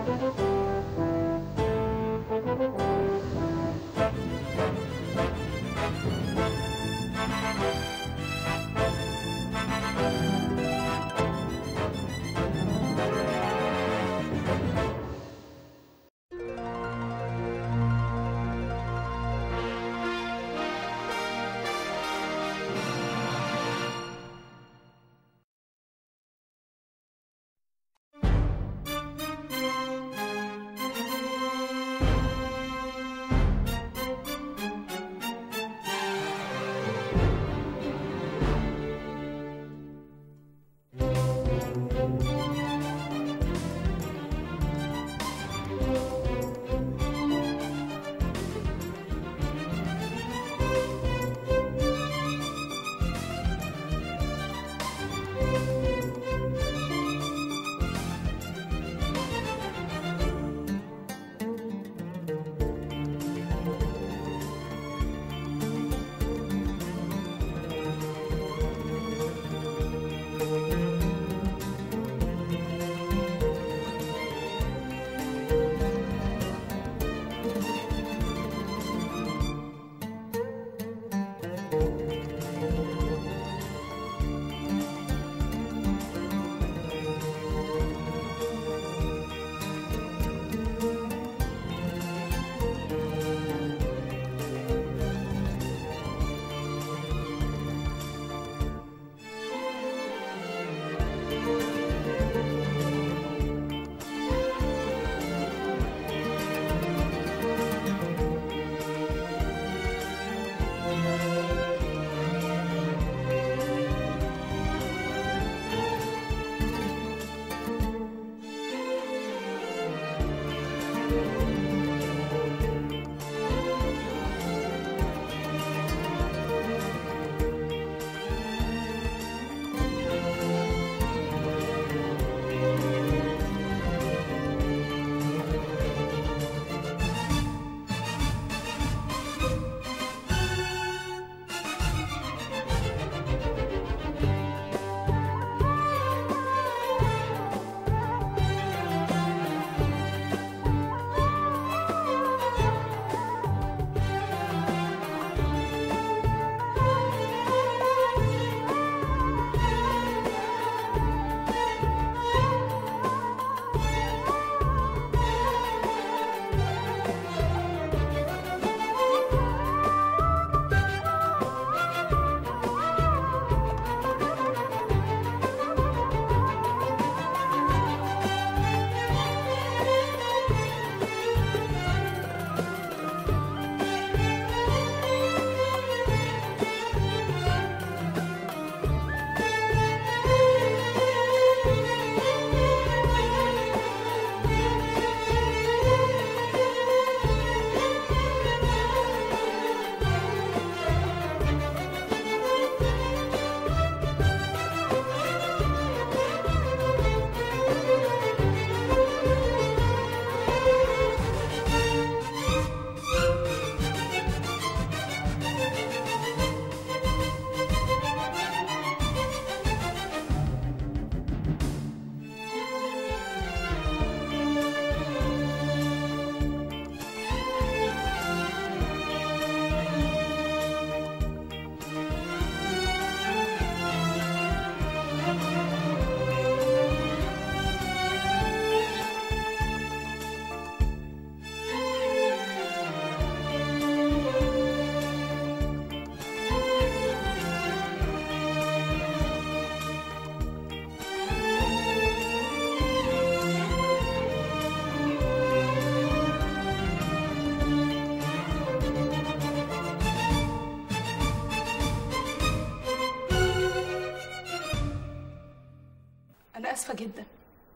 أنا آسفة جدا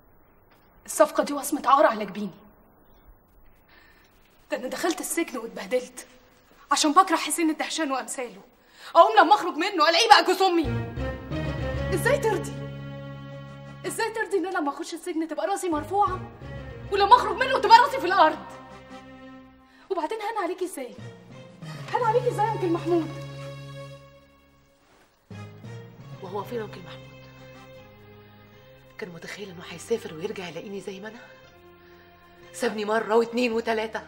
الصفقة دي وصمة عار على جبيني ده أنا دخلت السجن واتبهدلت عشان بكره حسين الدهشان وأمثاله أقوم لما أخرج منه ألاقيه بقى جوز أمي إزاي ترضي؟ إزاي ترضي إن أنا لما أخش السجن تبقى راسي مرفوعة ولما أخرج منه تبقى راسي في الأرض وبعدين هان عليكي إزاي؟ هان عليكي إزاي يا أنكل محمود؟ وهو فين انكل محمود كان متخيل انه هيسافر ويرجع يلاقيني زي ما انا سابني مره واتنين وتلاته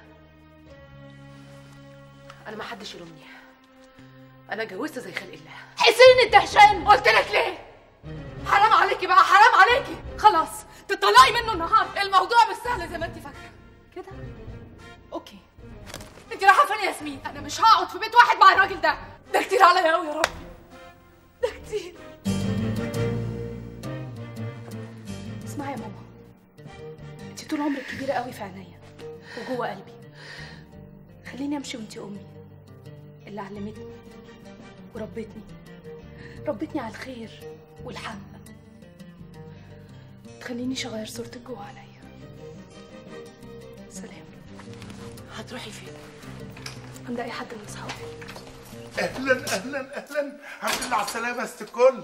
انا ما حدش يلومني انا اتجوزت زي خلق الله حسين الدهشان قلت لك ليه حرام عليكي بقى حرام عليكي خلاص تطلعي منه النهارده الموضوع مش سهل زي ما انت فاكره كده اوكي انت رايحه فين يا ياسمين انا مش هقعد في بيت واحد مع الراجل ده ده كتير عليا قوي يا رب ده كتير اسمعي يا ماما انت طول عمرك كبيره قوي في عينيا وجوه قلبي خليني امشي وانت امي اللي علمتني وربتني ربتني على الخير والحق تخلينيش اغير صورتك جوه عليا سلام هتروحي فين عند اي حد من اصحابي اهلا اهلا اهلا الحمد لله على السلامه يا ست الكل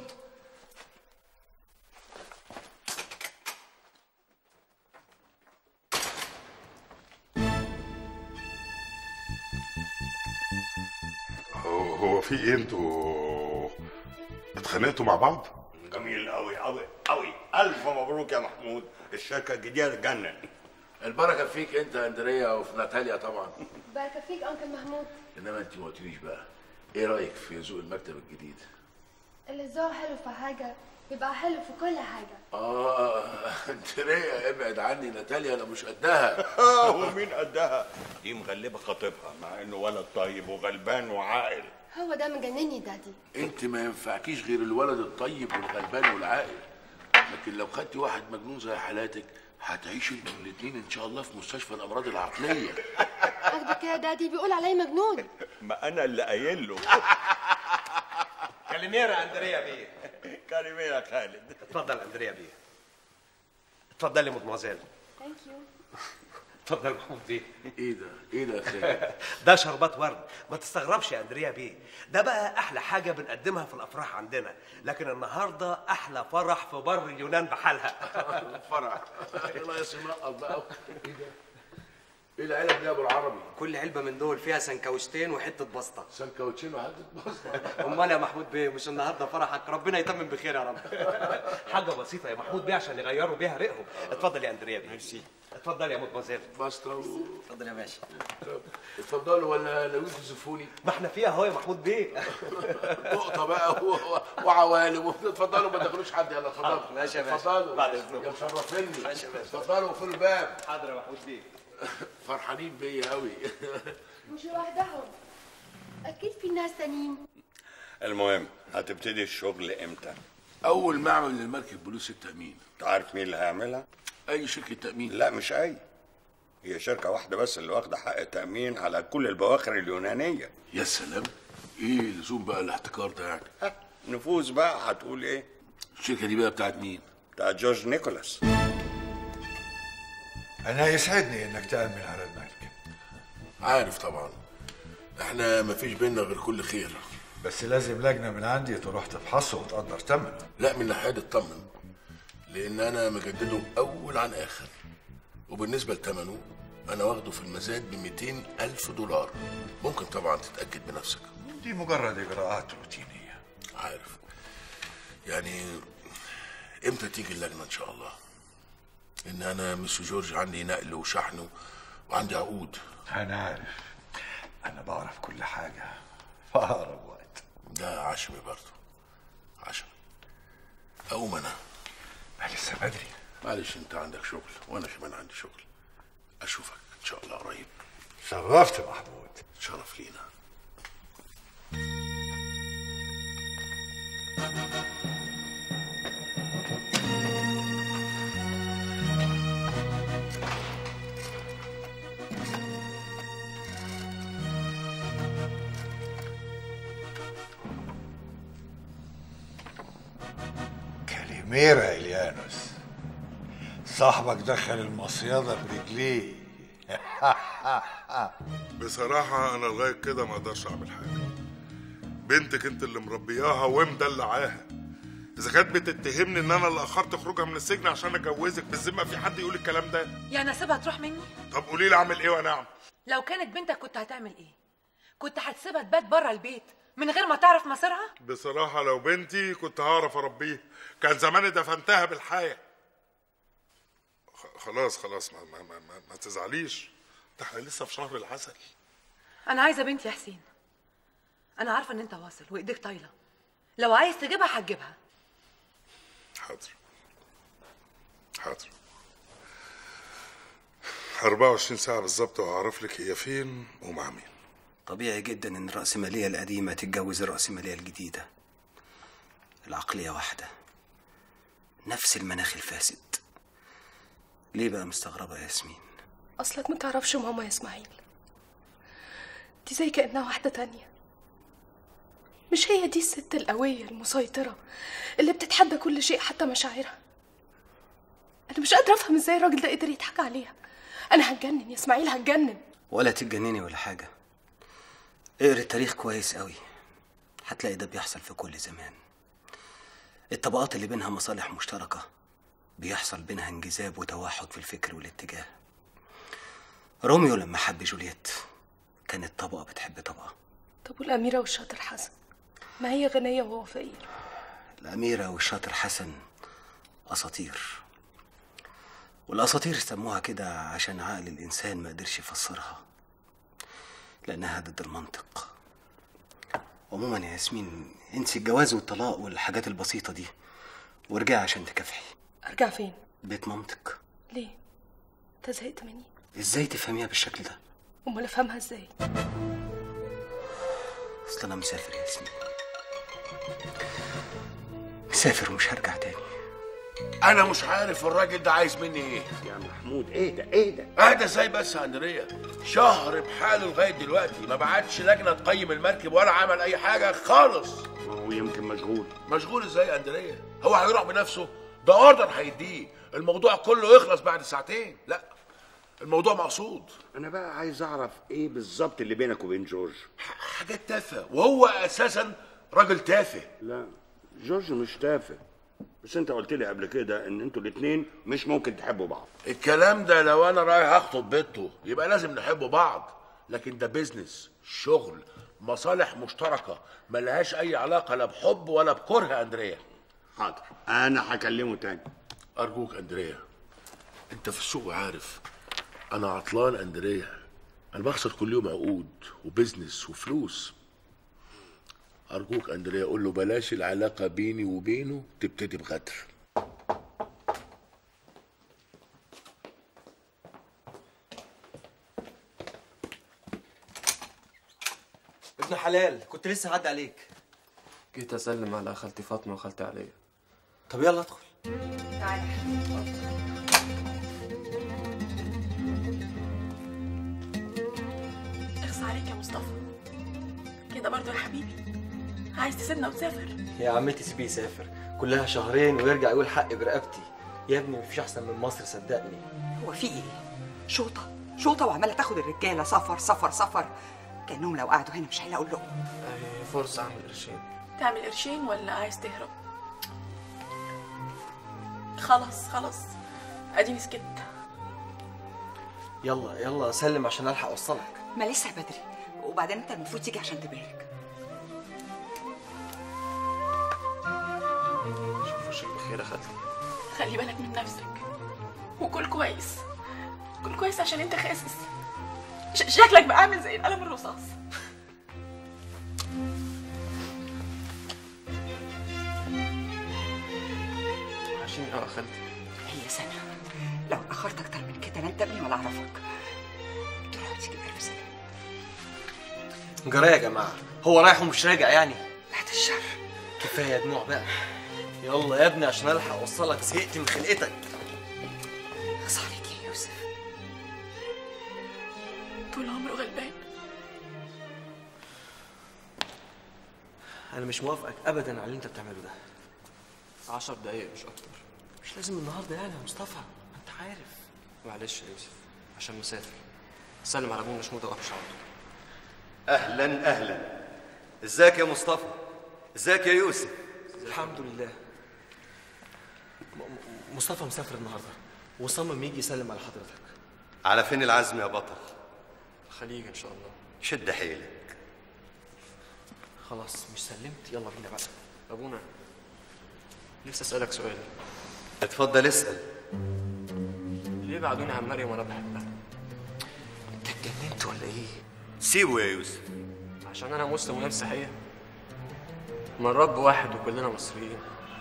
هو هو في ايه انتوا اتخانقتوا مع بعض؟ جميل قوي قوي قوي الف مبروك يا محمود الشركه الجديده تجنن البركه فيك انت يا اندريا وفي ناتاليا طبعا بركة فيك أنكل محمود انما انت ما قلتليش بقى ايه رايك في ذوق المكتب الجديد اللي الذوق حلو في حاجة يبقى حلو في كل حاجة اه اندريا ابعد عني ناتاليا انا مش قدها اه ومين قدها دي مغلبه خطيبها مع انه ولد طيب وغلبان وعاقل هو ده مجنني دادي انت ما ينفعكيش غير الولد الطيب والغلبان والعاقل لكن لو خدتي واحد مجنون زي حالاتك هتعيشوا انتوا الاثنين ان شاء الله في مستشفى الامراض العقليه قصدك كده دادي بيقول عليا مجنون ما انا اللي قايل له كاليميرا اندريا بيه كريم يا خالد اتفضل اندريا بيه اتفضلي مدموزيل ثانك يو اتفضل محمود بيه ايه ده ايه ده يا خالد ده شربات ورد ما تستغربش يا اندريا بيه ده بقى احلى حاجه بنقدمها في الافراح عندنا لكن النهارده احلى فرح في بر اليونان بحالها فرح الله يسمع بقى ايه ده ايه العلب دي يا ابو العربي كل علبة من دول فيها سنكوشتين وحتة بسطة سانكوتشين وحته بسطه أمال يا محمود بيه مش النهاردة فرحك ربنا يتمم بخير يا رب حاجه بسيطه يا محمود بيه عشان يغيروا بيها ريقهم اتفضل يا اندريا بيه ميرسي اتفضل يا مدموزيل بسطه و... اتفضل يا باشا اتفضلوا ولا لو انتوا تزفوني ما احنا فيها اهو يا محمود بيه نقطه بقى و... و... وعوالم اتفضلوا ما تدخلوش حد يلا اتفضلوا ماشي يا باشا. اتفضلوا بعد إذنكم. يا مشرفيني ماشي يا باشا. اتفضلوا في الباب حاضر يا محمود بيه فرحانين بيا قوي مش لوحدهم أكيد في ناس تانيين المهم هتبتدي الشغل امتى اول ما اعمل للمركب بوليس التامين تعرف مين اللي هيعملها اي شركه تامين لا مش اي هي شركه واحده بس اللي واخده حق تامين على كل البواخر اليونانيه يا سلام ايه لزوم بقى الاحتكار ده يعني ها، نفوذ بقى هتقول ايه الشركه دي بقى بتاعت مين بتاع جورج نيكولاس أنا يسعدني إنك تأمن على المركب عارف طبعا احنا ما فيش بينا غير كل خير بس لازم لجنة من عندي تروح تفحصه وتقدر ثمنه لا من ناحيه اطمن لان انا مجدده اول عن اخر وبالنسبه لثمنه انا واخده في المزاد ب 200 الف دولار ممكن طبعا تتاكد بنفسك دي مجرد إجراءات روتينية عارف يعني امتى تيجي اللجنه ان شاء الله ان انا مس جورج عندي نقل وشحن وعندي عقود أنا عارف أنا بعرف كل حاجة في أقرب وقت ده عشمي برضه عشمي اقوم انا ما لسه بدري معلش انت عندك شغل وانا كمان عندي شغل اشوفك ان شاء الله قريب شرفت محمود شرف لينا كاليميرا إليانوس صاحبك دخل المصيدة برجليه بصراحة أنا لغاية كده ما أقدرش أعمل حاجة بنتك أنت اللي مربياها ومدلعاها إذا كانت بتتهمني إن أنا اللي أخرت خروجها من السجن عشان أجوزك بالذمة في حد يقول الكلام ده يعني اسيبها تروح مني طب قولي لي أعمل إيه وأنا أعمل لو كانت بنتك كنت هتعمل ايه كنت هتسيبها تبات بره البيت من غير ما تعرف مصيرها بصراحة لو بنتي كنت هعرف أربيها كان زماني دفنتها بالحياة خ- خلاص خلاص ما, ما, ما, ما, ما تزعليش ده احنا لسه في شهر العسل انا عايزه بنتي يا حسين انا عارفه ان انت واصل وايديك طايله لو عايز تجيبها هتجيبها حاضر حاضر 24 ساعة بالظبط وهعرف لك هي فين ومع مين طبيعي جدا ان الرأسمالية القديمة تتجوز الرأسمالية الجديدة العقلية واحدة نفس المناخ الفاسد ليه بقى مستغربة يا ياسمين اصلك ما تعرفش ماما يا اسماعيل دي زي كانها واحده تانية مش هي دي الست القويه المسيطره اللي بتتحدى كل شيء حتى مشاعرها انا مش قادره افهم ازاي الراجل ده قدر يضحك عليها انا هتجنن يا اسماعيل هتجنن ولا تتجنني ولا حاجة اقري التاريخ كويس قوي هتلاقي ده بيحصل في كل زمان الطبقات اللي بينها مصالح مشتركة بيحصل بينها انجذاب وتوحد في الفكر والاتجاه روميو لما حب جولييت كانت طبقة بتحب طبقة طب والاميره والشاطر حسن ما هي غنيه وهو فقير الأميرة والشاطر حسن أساطير والأساطير سموها كده عشان عقل الإنسان ما قدرش يفسرها لأنها ضد المنطق عموما يا ياسمين انسي الجواز والطلاق والحاجات البسيطة دي وارجعي عشان تكافحي ارجع فين بيت مامتك ليه انت زهقت مني ازاي تفهميها بالشكل ده امال افهمها ازاي اصل انا مسافر يا ياسمين مسافر ومش هرجع تاني انا مش عارف الراجل ده عايز مني ايه يا محمود ايه ده ايه ده اهدى ازاي بس يا اندريا شهر بحاله لغايه دلوقتي ما بعتش لجنه تقيم المركب ولا عمل اي حاجه خالص هو يمكن مشغول مشغول ازاي يا اندريا هو هيروح بنفسه ده اوردر هيديه الموضوع كله يخلص بعد ساعتين لا الموضوع مقصود انا بقى عايز اعرف ايه بالظبط اللي بينك وبين جورج حاجات تافهه وهو اساسا راجل تافه لا جورج مش تافه بس انت قلت لي قبل كده ان انتوا الاتنين مش ممكن تحبوا بعض الكلام ده لو انا رايح اخطب بنته يبقى لازم نحب بعض لكن ده بيزنس شغل مصالح مشتركه ملهاش اي علاقه لا بحب ولا بكره يا اندريا حاضر انا هكلمه تاني ارجوك اندريا انت في السوق عارف انا عطلان اندريا انا بخسر كل يوم عقود وبزنس وفلوس ارجوك اندريا قول له بلاش العلاقه بيني وبينه تبتدي بغدر ابن حلال كنت لسه هعدي عليك جيت اسلم على خالتي فاطمه وخالتي عليا طب يلا ادخل اخص عليك يا مصطفى كده برضو يا حبيبي عايز تسيبنا وتسافر يا عمتي سيبيه يسافر كلها شهرين ويرجع يقول حقي برقبتي يا ابني مفيش احسن من مصر صدقني هو في ايه؟ شوطة شوطة وعمالة تاخد الرجالة سفر سفر سفر كأنهم لو قعدوا هنا مش هيلاقوا لهم أهي فرصه اعمل قرشين تعمل قرشين ولا عايز تهرب خلاص خلاص اديني سكت يلا يلا سلم عشان الحق اوصلك ما لسه بدري وبعدين انت المفروض تيجي عشان تبارك شوف وشك بخير يا خالتي خلي بالك من نفسك وكل كويس كل كويس عشان انت خاسس ش- شكلك بقى عامل زي القلم الرصاص عشان اه يا خالتي هي سنة لو اتأخرت أكتر من كده لا أنت ابني ولا أعرفك تروح تيجي بألف سنة جرى يا جماعه هو رايح ومش راجع يعني بعد الشر كفايه دموع بقى يلا يا ابني عشان الحق اوصلك زهقت من خلقتك اخص عليك يا يوسف طول عمره غلبان انا مش موافقك ابدا على اللي انت بتعمله ده عشر دقايق مش اكتر مش لازم النهارده يعني يا مصطفى انت عارف معلش يا يوسف عشان مسافر سلم على ابونا شموده وامشي على طول اهلا اهلا ازيك يا مصطفى ازيك يا يوسف الحمد لله م- م- مصطفى مسافر النهارده وصمم يجي يسلم على حضرتك على فين العزم يا بطل الخليج ان شاء الله شد حيلك خلاص مش سلمت يلا بينا بقى ابونا نفسي اسالك سؤال اتفضل اسال ليه بعدوني عن مريم وانا بحبها انت اتجننت ولا ايه سيبه يا يوسف عشان انا مسلم وهي مسيحيه ما الرب واحد وكلنا مصريين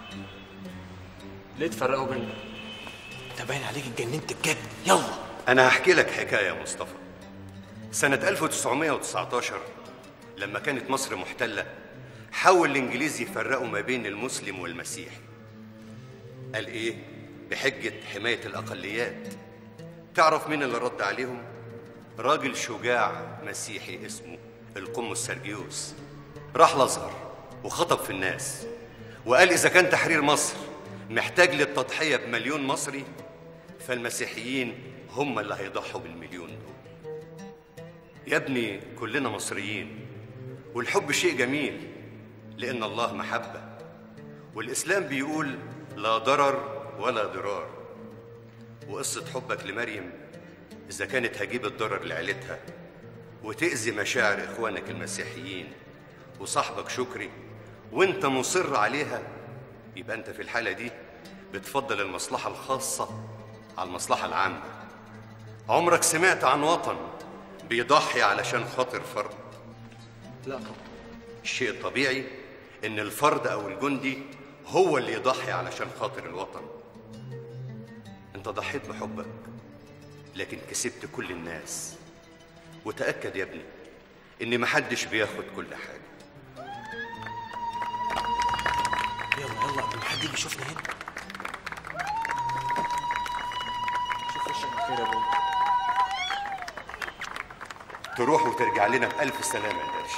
ليه تفرقوا بينا انت باين عليك اتجننت بجد يلا أنا هحكي لك حكاية يا مصطفى سنة 1919 لما كانت مصر محتلة حاول الإنجليز يفرقوا ما بين المسلم والمسيحي قال إيه؟ بحجة حماية الأقليات تعرف مين اللي رد عليهم؟ راجل شجاع مسيحي اسمه القمص سرجيوس راح الأزهر وخطب في الناس وقال إذا كان تحرير مصر محتاج للتضحية بمليون مصري فالمسيحيين هم اللي هيضحوا بالمليون دول يا ابني كلنا مصريين والحب شيء جميل لأن الله محبة والإسلام بيقول لا ضرر ولا ضرار وقصة حبك لمريم إذا كانت هجيب الضرر لعيلتها وتأذي مشاعر إخوانك المسيحيين وصاحبك شكري وانت مصر عليها يبقى انت في الحالة دي بتفضل المصلحة الخاصة على المصلحة العامة عمرك سمعت عن وطن بيضحي علشان خاطر فرد لا طبعا الشيء الطبيعي ان الفرد او الجندي هو اللي يضحي علشان خاطر الوطن انت ضحيت بحبك لكن كسبت كل الناس وتأكد يا ابني ان محدش بياخد كل حاجة يلا يلا قبل ما حد يجي يشوفنا هنا شوف وشك بخير يا ابوي تروح وترجع لنا بألف سلامة يا درش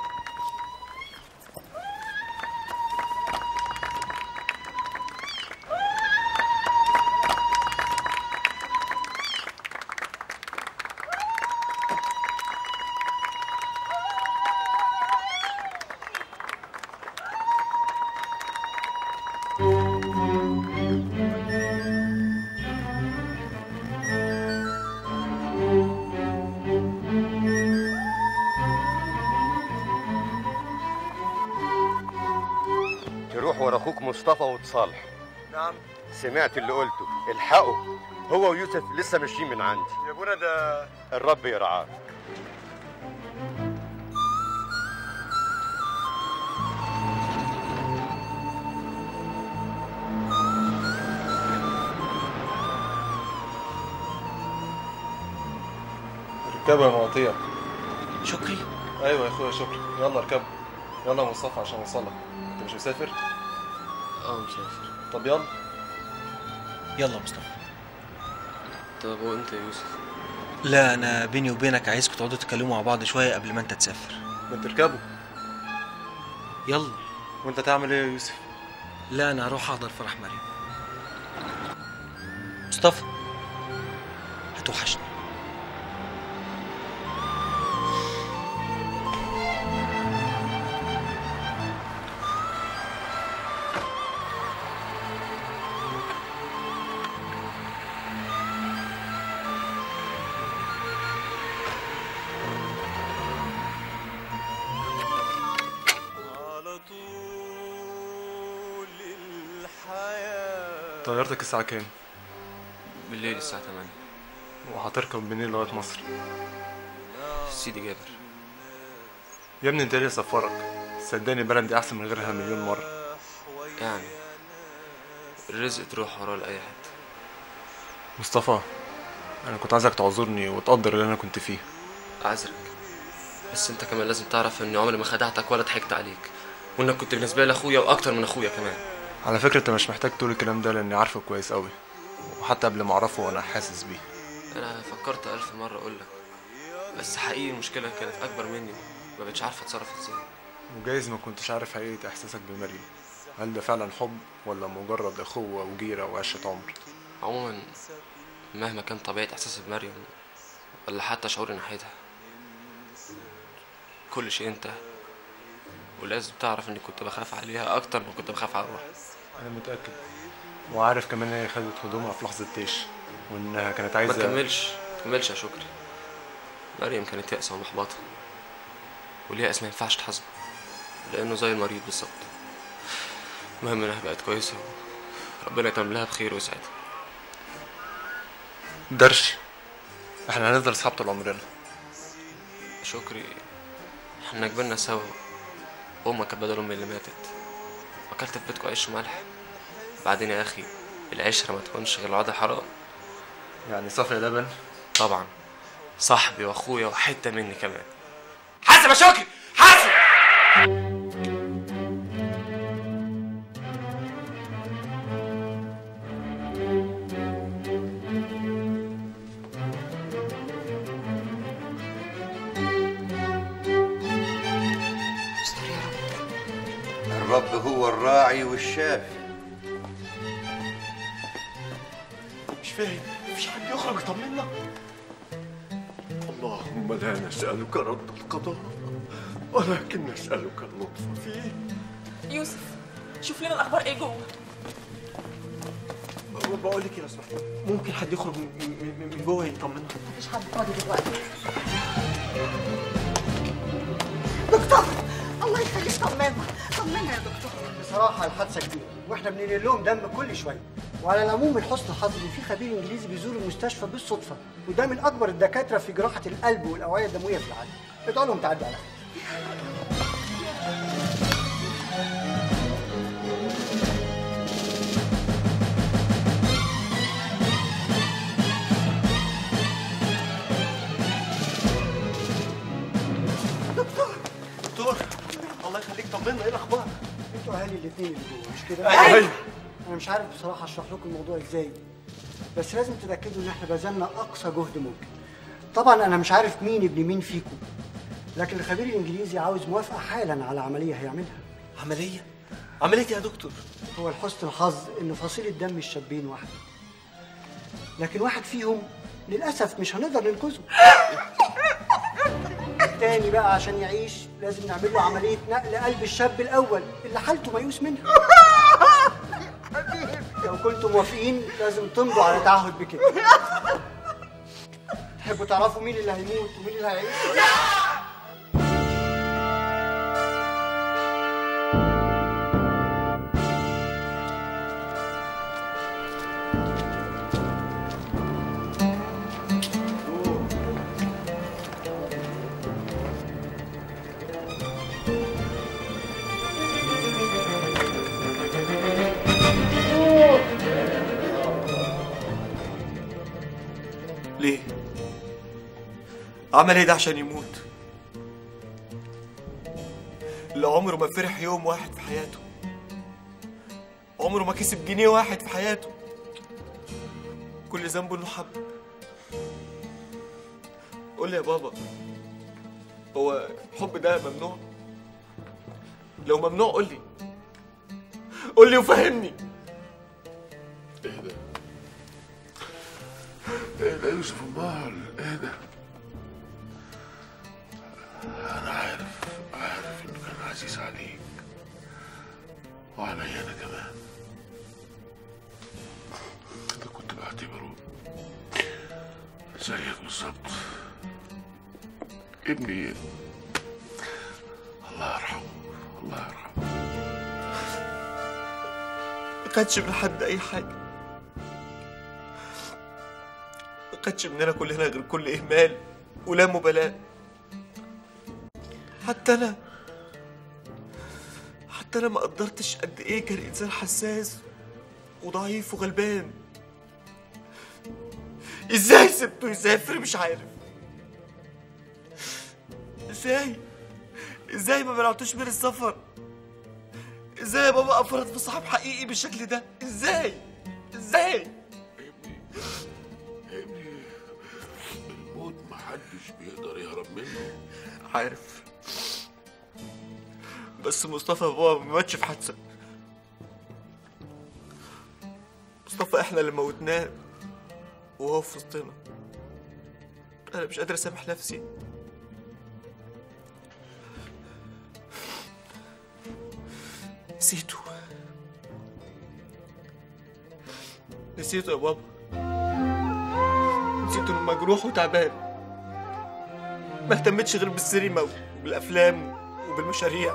تروح ورا اخوك مصطفى وتصالح نعم سمعت اللي قلته الحقه هو ويوسف لسه ماشيين من عندي يا ابونا ده الرب يرعاك اركبوا يا مواطيع شكري ايوه يا اخويا شكري يلا اركبوا يلا يا مصطفى عشان اوصلك انت مش مسافر اه مسافر طب يلا يلا يا مصطفى طب وانت يا يوسف لا انا بيني وبينك عايزكم تقعدوا تتكلموا مع بعض شويه قبل ما انت تسافر ما تركبوا يلا وانت تعمل ايه يا يوسف لا انا هروح احضر فرح مريم مصطفى هتوحشني طيارتك الساعة كام؟ بالليل الساعة 8 وهتركب منين لغاية مصر؟ سيدي جابر يا ابني انت ليه سفرك؟ صدقني البلد دي احسن من غيرها مليون مرة يعني الرزق تروح وراه لأي حد مصطفى انا كنت عايزك تعذرني وتقدر اللي انا كنت فيه أعذرك بس انت كمان لازم تعرف اني عمري ما خدعتك ولا ضحكت عليك وانك كنت بالنسبة لي اخويا واكتر من اخويا كمان على فكرة انت مش محتاج تقول الكلام ده لاني عارفه كويس قوي وحتى قبل ما اعرفه وانا حاسس بيه انا فكرت الف مرة اقولك بس حقيقي المشكلة كانت اكبر مني ما بقتش عارف اتصرف ازاي وجايز ما كنتش عارف حقيقة احساسك بمريم هل ده فعلا حب ولا مجرد اخوة وجيرة وعشرة عمر عموما مهما كان طبيعة احساسي بمريم ولا حتى شعوري ناحيتها كل شيء انتهى ولازم تعرف اني كنت بخاف عليها اكتر ما كنت بخاف على روحي انا متأكد وعارف كمان ان هي خدت هدومها في لحظة طيش وانها كانت ما عايزة تكملش ما تكملش يا شكري مريم كانت يائسة ومحبطة واليأس ما ينفعش تحاسبه لأنه زي المريض بالظبط المهم إنها بقت كويسة وربنا يتم لها بخير ويسعدها درش احنا هنفضل اصحاب طول عمرنا شكري احنا كبرنا سوا وامك كانت بدل امي اللي ماتت واكلت في بيتكم عيش وملح بعدين يا اخي العشرة ما تكونش غير الوضع حرام يعني صافي لبن طبعا صاحبي واخويا وحتة مني كمان حاسب يا شكري حاسب استر يا رب الرب هو الراعي والشافي مش فاهم مفيش حد يخرج يطمنا اللهم لا نسألك رد القضاء ولكن نسألك اللطف فيه يوسف شوف لنا الاخبار ايه جوه بقول لك ايه لو سمحت ممكن حد يخرج من, من, من جوه يطمنا مفيش حد فاضي دلوقتي دكتور الله يخليك طمنا طمنا يا دكتور بصراحة الحادثة كبيرة واحنا بننقل لهم دم كل شوية وعلى العموم من حسن الحظ ان في خبير انجليزي بيزور المستشفى بالصدفة وده من اكبر الدكاترة في جراحة القلب والاوعية الدموية في العالم ادعوا لهم تعدوا على خير دكتور الله يخليك طمنا ايه الاخبار انتوا اهالي الاثنين اللي جوه مش كده؟ أيوة. انا مش عارف بصراحة اشرح لكم الموضوع ازاي بس لازم تتأكدوا ان احنا بذلنا اقصى جهد ممكن طبعا انا مش عارف مين ابن مين فيكم لكن الخبير الانجليزي عاوز موافقة حالا على عملية هيعملها عملية؟ عملية ايه يا دكتور؟ هو لحسن الحظ ان فصيلة دم الشابين واحدة لكن واحد فيهم للأسف مش هنقدر ننقذه التاني بقى عشان يعيش لازم نعمل له عملية نقل قلب الشاب الأول اللي حالته ميؤوس منها لو كنتم موافقين لازم تمضوا على تعهد بكده تحبوا تعرفوا مين اللي هيموت ومين اللي هيعيش؟ ليه؟ عمل ايه ده عشان يموت؟ اللي عمره ما فرح يوم واحد في حياته عمره ما كسب جنيه واحد في حياته كل ذنبه انه حب قول لي يا بابا هو الحب ده ممنوع؟ لو ممنوع قول لي قول لي وفهمني ايه ده؟ ايه ده يا يوسف امال ايه ده؟ انا عارف عارف انه كان عزيز عليك وعليا انا كمان انا كنت بعتبره زيك بالظبط ابني الله يرحمه الله يرحمه ما خدش من حد اي حاجه ما خدش مننا كلنا غير كل اهمال ولا مبالاه حتى انا حتى انا ما قدرتش قد ايه كان انسان حساس وضعيف وغلبان ازاي سبته يسافر مش عارف ازاي ازاي ما منعتوش من السفر ازاي يا بابا افرط في صاحب حقيقي بالشكل ده ازاي ازاي الموت محدش بيقدر يهرب منه عارف بس مصطفى بابا ما ماتش في حادثه مصطفى احنا اللي موتناه وهو في وسطنا انا مش قادر اسامح نفسي نسيته نسيته يا بابا نسيته انه مجروح وتعبان ما اهتمتش غير بالسينما وبالافلام وبالمشاريع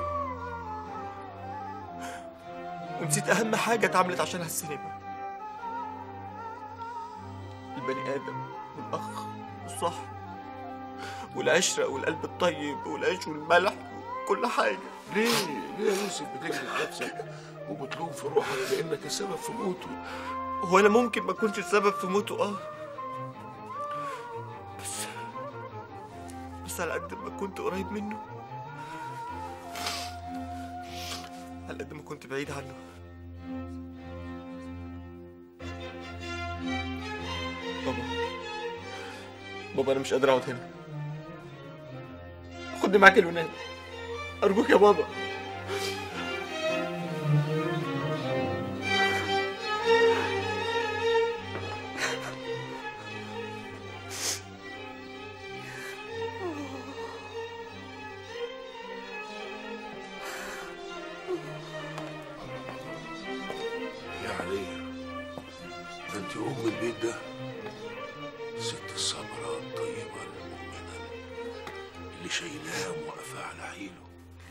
ونسيت اهم حاجه اتعملت عشانها السينما البني ادم والاخ والصاحب والعشره والقلب الطيب والعيش والملح وكل حاجه ليه ليه يا يوسف بتجلد نفسك وبتلوم في روحك لانك السبب في موته هو انا ممكن ما اكونش السبب في موته اه بس بس على قد ما كنت قريب منه على قد ما كنت بعيد عنه بابا بابا انا مش قادر اقعد هنا خدني معاك اليونان ارجوك يا بابا يا عليا ده انت ام البيت ده ست الصبرة الطيبة المؤمنة اللي شايلاه وواقفة على حيله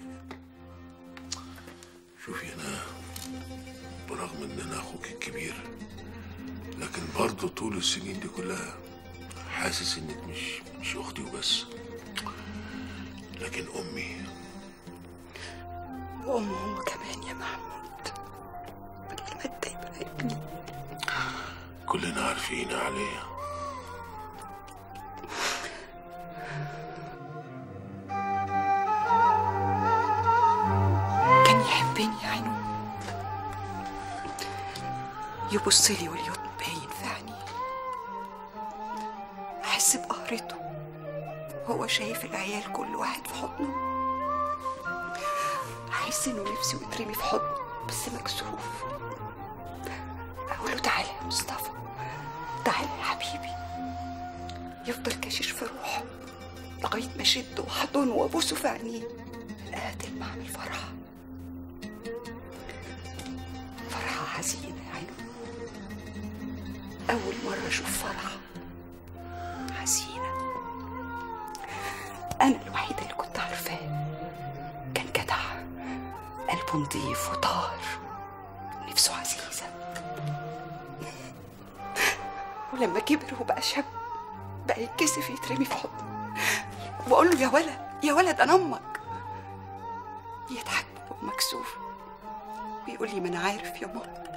شوفي انا برغم ان انا اخوك الكبير لكن برضه طول السنين دي كلها حاسس انك مش مش اختي وبس لكن امي وأم هو كمان يا محمود بدل ما انت يبقى ابني كلنا عارفين يا عليا كان يحبني يا عينو يبص لي واليوم باين في عينيه احس بقهرته هو شايف العيال كل واحد في حضنه احس انه نفسه يترمي في حضنه بس مكسوف اقول له تعالى يا مصطفى تعالى يا حبيبي يفضل كاشش في روحه لغايه ما اشده واحضنه وابوسه في عينيه قاتل مع الفرحه فرحه حزينه يا عينو اول مره اشوف فرحه حزينه انا الوحيده اللي كنت عارفاه كان جدع قلبه نضيف وطاهر نفسه عزيزه ولما كبر وبقى شاب بقى يتكسف يترمي في حضني واقول له يا ولد يا ولد انا امك يضحك وهو مكسوف ويقول لي ما انا عارف يا ماما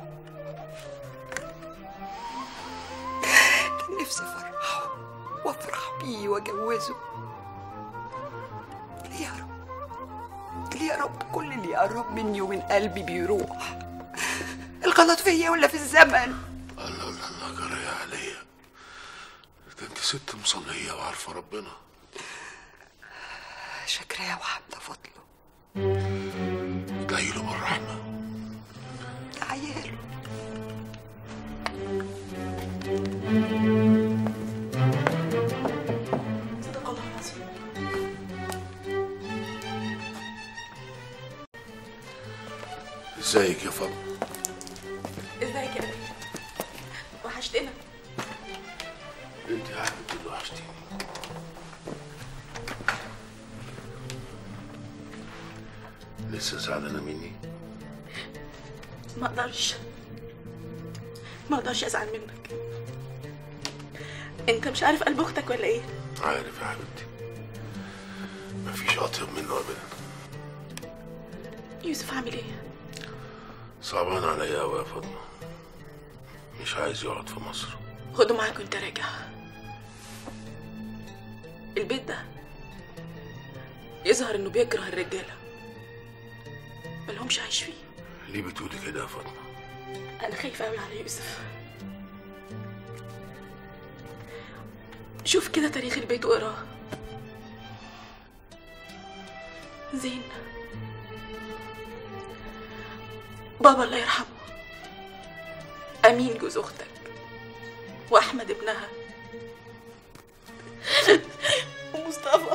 كان نفسي افرحه وافرح بيه واجوزه ليه يا رب ليه يا رب كل اللي يقرب مني ومن قلبي بيروح الغلط فيا ولا في الزمن الله الله الله جرى يا عليا ده انت ست مصلية وعارفة ربنا شكراه وحمد فضله ادعي له بالرحمة عياله صدق الله العظيم ازيك يا فاطمة ازيك يا ابني وحشتنا انت يا حبيبتي اللي وحشتيني لسه زعلانة مني ما اقدرش ما اقدرش ازعل منك انت مش عارف قلب اختك ولا ايه عارف يا حبيبتي مفيش اطيب منه ابدا يوسف عامل ايه صعبان عليا قوي يا فاطمة مش عايز يقعد في مصر خده معاك وانت راجع البيت ده يظهر انه بيكره الرجاله ملهمش عايش فيه ليه بتقولي كده يا فاطمة انا خايفه قوي على يوسف شوف كده تاريخ البيت واقراه زين بابا الله يرحمه امين جوز اختك واحمد ابنها ومصطفى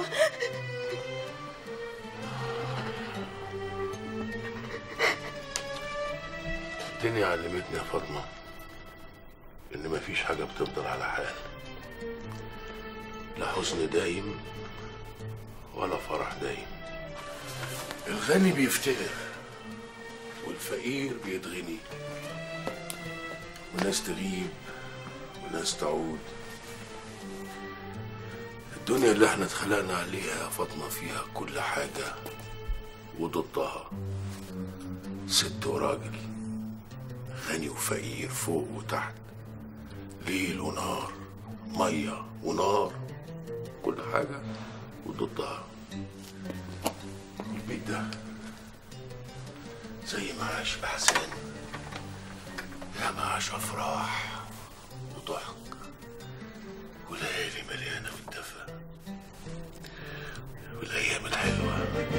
الدنيا علمتني يا فاطمة إن مفيش حاجة بتفضل على حال لا حزن دايم ولا فرح دايم الغني بيفتقر والفقير بيتغني وناس تغيب والناس تعود الدنيا اللي احنا اتخلقنا عليها يا فاطمة فيها كل حاجة وضدها ست وراجل غني وفقير فوق وتحت ليل ونهار مية ونار كل حاجة وضدها البيت ده زي ما عاش بحسان يا ما عاش أفراح وضحك وليالي مليانة بالدفى والأيام الحلوة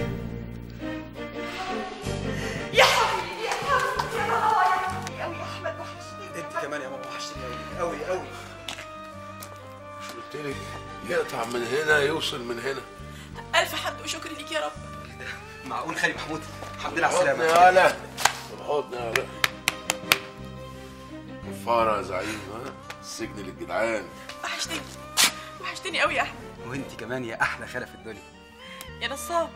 يا حبيبي يا حبيبي يا بابا يا حبيبي قوي يا احمد وحشتني انت كمان يا ماما وحشتني قوي قوي قوي مش قلت لك يقطع من هنا يوصل من هنا الف حمد وشكر ليك يا رب معقول خالي محمود الحمد لله على بالحضن السلامه يا هلا بالحضن يا هلا كفارة يا زعيم ها السجن للجدعان وحشتني وحشتني قوي يا احمد وانت كمان يا احلى خاله في الدنيا يا نصاب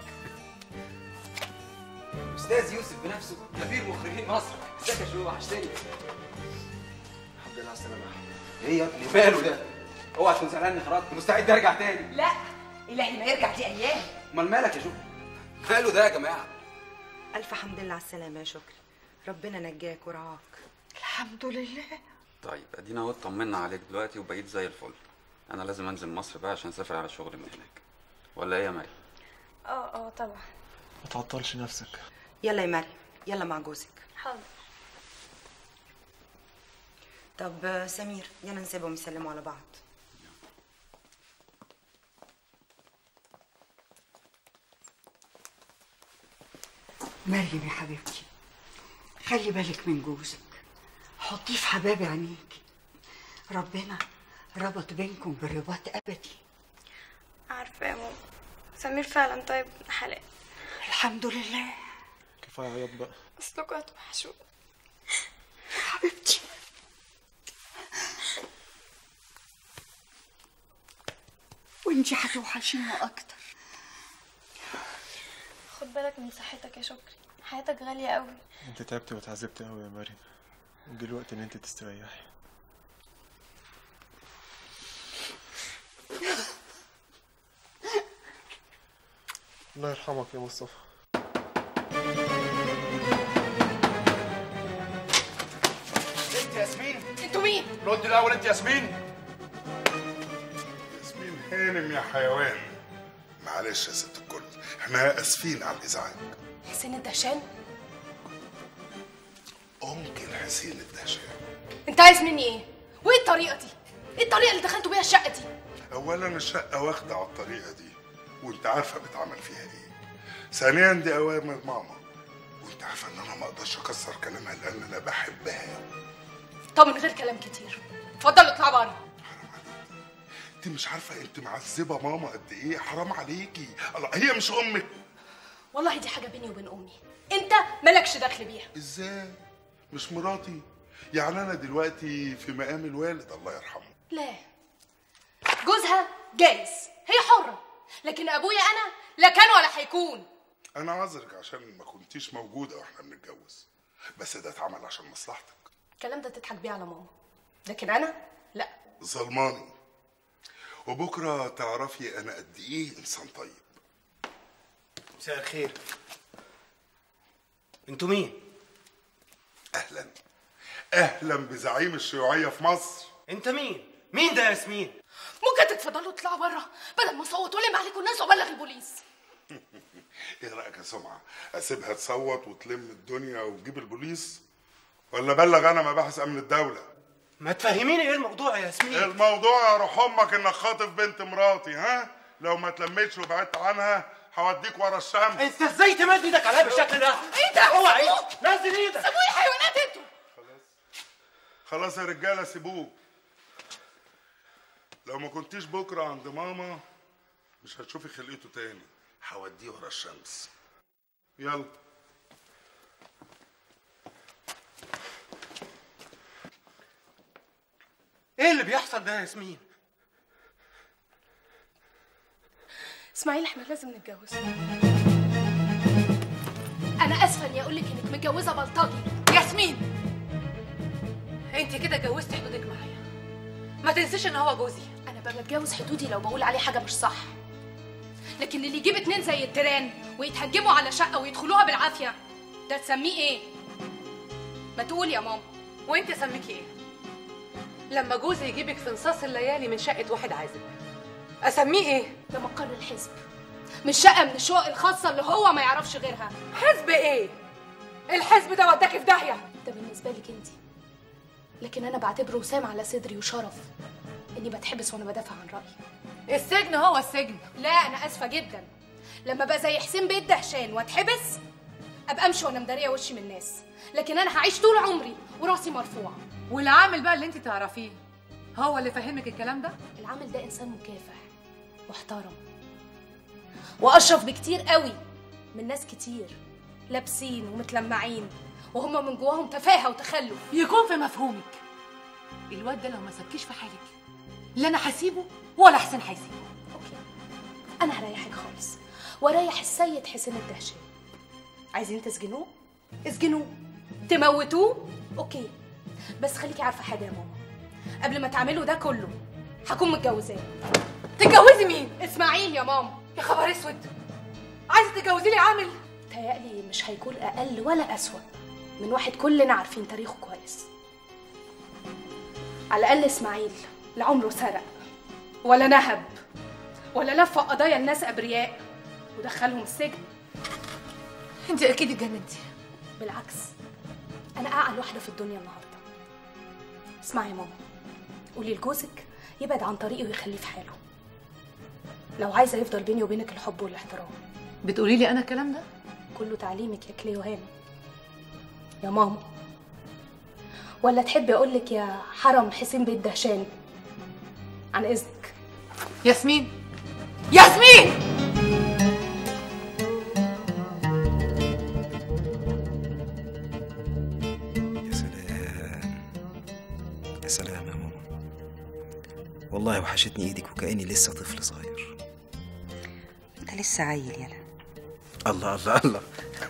استاذ يوسف بنفسه كبير مخرجين مصر ازيك يا شو وحشتني الحمد لله على السلامه يا احمد ايه يا ابني ماله ده اوعى تكون زعلان اني خرجت مستعد ارجع تاني لا الهي ما يرجع دي ايام امال مالك يا شو ماله ده يا جماعه الف حمد لله على السلامه يا شكري ربنا نجاك ورعاك الحمد لله طيب ادينا اهو اطمنا عليك دلوقتي وبقيت زي الفل انا لازم انزل مصر بقى عشان اسافر على شغل من هناك ولا ايه يا مريم اه اه طبعا ما تعطلش نفسك يلا يا مريم يلا مع جوزك حاضر طب آه، سمير يلا نسيبهم يسلموا على بعض مريم يا حبيبتي خلي بالك من جوزك حطيه في حباب عينيكي ربنا ربط بينكم برباط ابدي عارفة يا ماما سمير فعلا طيب ابن حلال الحمد لله كفايه عياط بقى اصلكوا هتوحشوني حبيبتي وانتي هتوحشينا اكتر خد بالك من صحتك يا شكري حياتك غالية قوي انت تعبت وتعذبت قوي يا مريم وجه الوقت ان انت تستريحي الله يرحمك يا مصطفى انت ياسمين انتوا مين؟ رد الاول انت ياسمين ياسمين هانم يا حيوان معلش يا ست الكل احنا اسفين على الازعاج حسين الدهشان ممكن حسين الدهشان انت عايز مني ايه؟ وايه الطريقه دي؟ ايه الطريقه اللي دخلتوا بيها الشقه دي؟ اولا الشقه واخده على الطريقه دي وانت عارفه بتعمل فيها ايه ثانيا دي اوامر ماما وانت عارفه ان انا ما اقدرش اكسر كلامها لان انا بحبها طب من غير كلام كتير اتفضلوا اطلعوا بره انت مش عارفه انت معذبه ماما قد ايه حرام عليكي الله هي مش امك والله دي حاجه بيني وبين امي انت مالكش دخل بيها ازاي مش مراتي يعني انا دلوقتي في مقام الوالد الله يرحمه لا جوزها جايز هي حره لكن ابويا انا لا كان ولا هيكون انا عذرك عشان ما كنتيش موجوده واحنا بنتجوز بس ده اتعمل عشان مصلحتك الكلام ده تضحك بيه على ماما لكن انا لا ظلماني وبكره تعرفي انا قد ايه انسان طيب مساء الخير انتوا مين اهلا اهلا بزعيم الشيوعيه في مصر انت مين مين ده يا ياسمين ممكن تتفضلوا تطلعوا بره بدل ما اصوت والم عليكم الناس وابلغ البوليس ايه رايك يا سمعه اسيبها تصوت وتلم الدنيا وتجيب البوليس ولا ابلغ انا مباحث امن الدوله ما تفهميني ايه الموضوع يا ياسمين الموضوع يا روح امك انك خاطف بنت مراتي ها لو ما تلمتش وبعدت عنها هوديك ورا الشمس انت ازاي تمد ايدك عليا بالشكل ده ايه ده اوعى سيبوه. نزل ايدك سيبوه يا حيوانات انتوا خلاص يا رجاله سيبوه لو ما كنتيش بكره عند ماما مش هتشوفي خلقته تاني هوديه ورا الشمس يلا ايه اللي بيحصل ده يا ياسمين اسماعيل احنا لازم نتجوز انا اسفه اني اقول لك انك متجوزه بلطجي ياسمين انت كده جوزتي حدودك معايا ما تنسيش ان هو جوزي انا ببقى بتجاوز حدودي لو بقول عليه حاجه مش صح لكن اللي يجيب اتنين زي التيران ويتهجموا على شقه ويدخلوها بالعافيه ده تسميه ايه ما تقول يا ماما وانت سميكي ايه لما جوزي يجيبك في نصاص الليالي من شقه واحد عازب اسميه ايه ده مقر الحزب مش شقه من الشقق الخاصه اللي هو ما يعرفش غيرها حزب ايه الحزب ده وداكي في داهيه ده بالنسبه لك انت لكن انا بعتبره وسام على صدري وشرف اني بتحبس وانا بدافع عن رايي السجن هو السجن لا انا اسفه جدا لما بقى زي حسين بيت دهشان واتحبس ابقى امشي وانا مداريه وشي من الناس لكن انا هعيش طول عمري وراسي مرفوعه والعامل بقى اللي انت تعرفيه هو اللي فهمك الكلام ده العامل ده انسان مكافح محترم واشرف بكتير قوي من ناس كتير لابسين ومتلمعين وهم من جواهم تفاهه وتخلف يكون في مفهومك الواد ده لو ما سابكيش في حالك لا انا هسيبه ولا حسين هيسيبه انا هريحك خالص واريح السيد حسين الدهشان عايزين تسجنوه اسجنوه تموتوه اوكي بس خليكي عارفه حاجه يا ماما قبل ما تعملوا ده كله هكون متجوزاه تتجوزي مين اسماعيل يا ماما يا خبر اسود عايزه تتجوزي لي عامل تهيألي مش هيكون اقل ولا اسوأ من واحد كلنا عارفين تاريخه كويس على الاقل اسماعيل لا عمره سرق ولا نهب ولا لف قضايا الناس ابرياء ودخلهم السجن انت اكيد اتجننتي بالعكس انا اعقل واحده في الدنيا النهارده اسمعي يا ماما قولي لجوزك يبعد عن طريقي ويخليه في حاله لو عايزه يفضل بيني وبينك الحب والاحترام بتقولي لي انا الكلام ده كله تعليمك يا كليو هانم يا ماما ولا تحبي اقول لك يا حرم حسين بيت دهشان عن اذنك ياسمين ياسمين يا سلام يا سلام يا ماما والله وحشتني ايدك وكأني لسه طفل صغير انت لسه عيل يلا الله الله الله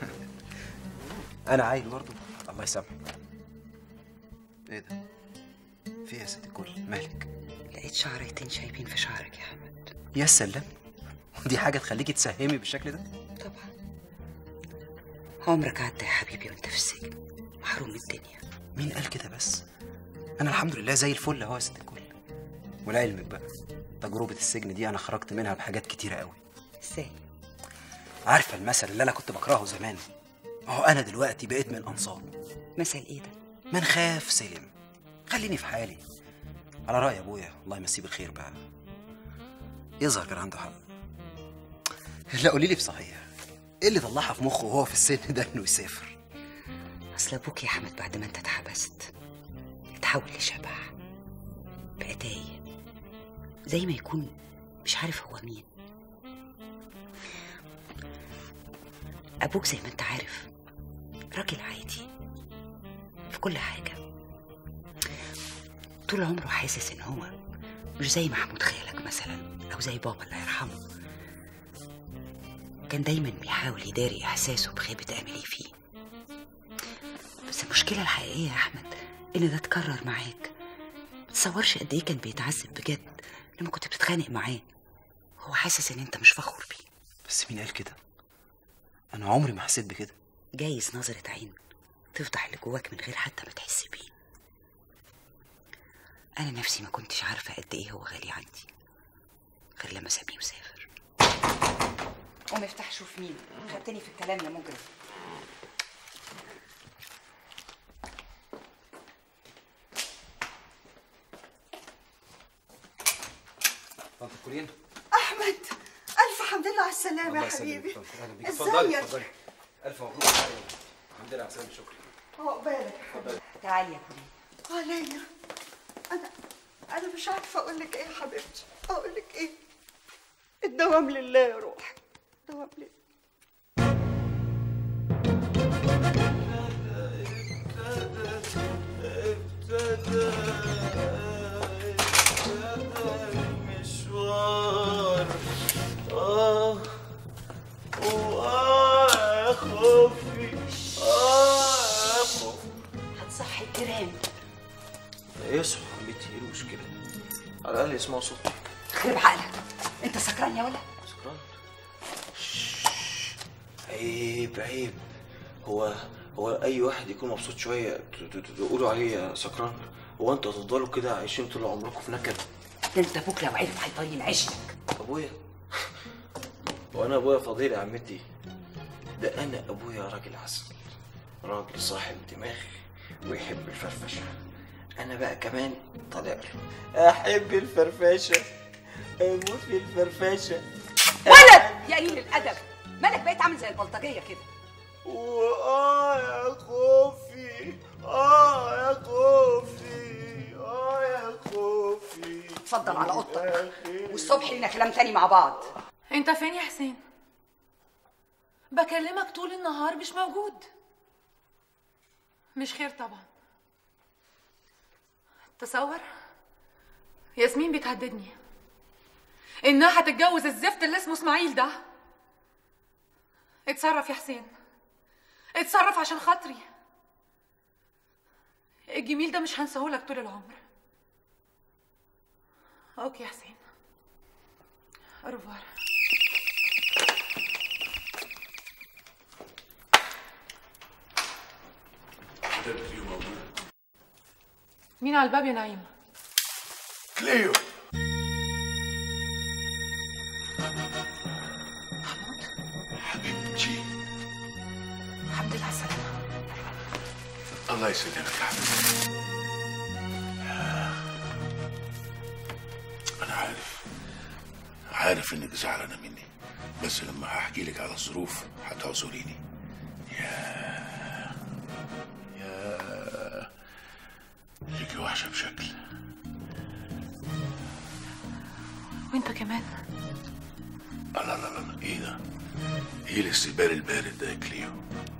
انا عيل برضه الله يسامحك ايه ده في إيه يا ست الكل مالك لقيت شعريتين شايبين في شعرك يا احمد يا سلام دي حاجه تخليكي تسهمي بالشكل ده طبعا عمرك عدى يا حبيبي وانت في السجن محروم من الدنيا مين قال كده بس انا الحمد لله زي الفل اهو يا ست الكل ولعلمك بقى تجربه السجن دي انا خرجت منها بحاجات كتيره قوي ازاي عارفه المثل اللي انا كنت بكرهه زمان اهو انا دلوقتي بقيت من انصاره مثل ايه ده من خاف سلم خليني في حالي على رأي ابويا الله يمسيه بالخير بقى يظهر كان عنده حق لا قولي لي بصحيح ايه اللي طلعها في مخه وهو في السن ده انه يسافر اصل ابوك يا احمد بعد ما انت اتحبست اتحول لشبح بقى تايه زي ما يكون مش عارف هو مين ابوك زي ما انت عارف راجل عادي في كل حاجه طول عمره حاسس ان هو مش زي محمود خالك مثلا او زي بابا الله يرحمه كان دايما بيحاول يداري احساسه بخيبه املي فيه بس المشكله الحقيقيه يا احمد ان ده اتكرر معاك متصورش قد ايه كان بيتعذب بجد لما كنت بتتخانق معاه هو حاسس ان انت مش فخور بيه بس مين قال كده انا عمري ما حسيت بكده جايز نظرة عين تفضح اللي جواك من غير حتى ما تحس بيه أنا نفسي ما كنتش عارفة قد إيه هو غالي عندي غير لما سابني وسافر قوم افتح شوف مين خدتني في الكلام يا مجرم طنط كورين احمد الف حمد لله على السلامه يا حبيبي اهلا بيك اتفضلي ازيك اتفضلي الف مبروك عليك. الحمد لله على السلامه شكرا عقبالك يا حبيبي تعالي يا كورين عليا انا انا مش عارفه اقول لك ايه يا حبيبتي اقول لك ايه الدوام لله يا روح الدوام لله المشوار آه وآه خوفي آه خوفي هتصحي الجيران اصحوا تقيلوش كده على الاقل يسمعوا صوتي خرب عقلك انت سكران يا ولا سكران عيب عيب هو هو اي واحد يكون مبسوط شويه ت- ت- تقولوا عليه سكران هو انتوا هتفضلوا كده عايشين طول عمركم في نكد ده انت ابوك لو عرف هيطين عيشك ابويا وانا ابويا فضيل يا عمتي ده انا ابويا راجل عسل راجل صاحب دماغ ويحب الفرفشه انا بقى كمان طالع له احب الفرفشه اموت في الفرفشه ولد يا قليل الادب مالك بقيت عامل زي البلطجيه كده وآه يا خوفي آه يا خوفي آه يا خوفي اتفضل على اوضتك والصبح لينا كلام تاني مع بعض انت فين يا حسين بكلمك طول النهار مش موجود مش خير طبعا تصور ياسمين بتهددني انها هتتجوز الزفت اللي اسمه اسماعيل ده اتصرف يا حسين اتصرف عشان خاطري الجميل ده مش هنساهولك طول العمر اوكي يا حسين أرفار مين على الباب يا نعيم؟ كليو حبيبتي الحمد لله على السلامه الله يسلمك يا حبيبتي أنا عارف عارف إنك زعلانة مني بس لما هحكي لك على الظروف هتعذريني يا يا ليكي وحشة بشكل وانت كمان لا لا لا لا ايه ده؟ ايه الاستقبال البارد ده يا كليو؟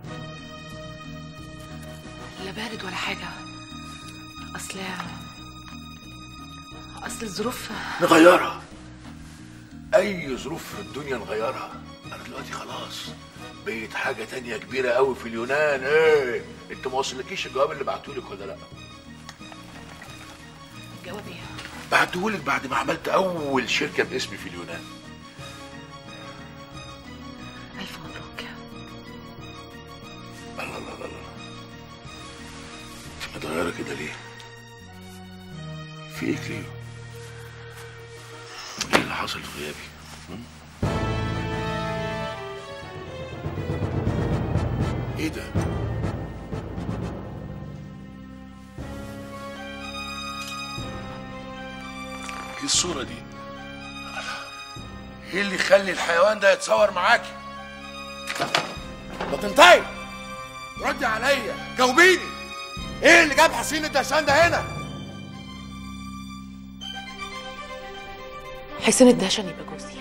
لا بارد ولا حاجة أصل أصل الظروف نغيرها اي ظروف في الدنيا نغيرها انا دلوقتي خلاص بقيت حاجه تانية كبيره قوي في اليونان ايه انت ما وصلكيش الجواب اللي بعتهولك ولا لا جواب ايه؟ بعتهولك بعد ما عملت اول شركه باسمي في اليونان ألف مبروك لا لا لا لا لا انت متغيره كده ليه في ايه كليو ايه اللي حصل في غيابي هم؟ ايه ده ايه الصورة دي؟ ايه اللي يخلي الحيوان ده يتصور معاكي؟ ما تنطقي ردي عليا جاوبيني ايه اللي جاب حسين الدهشان ده هنا حسين الدهشان يبقى جوزي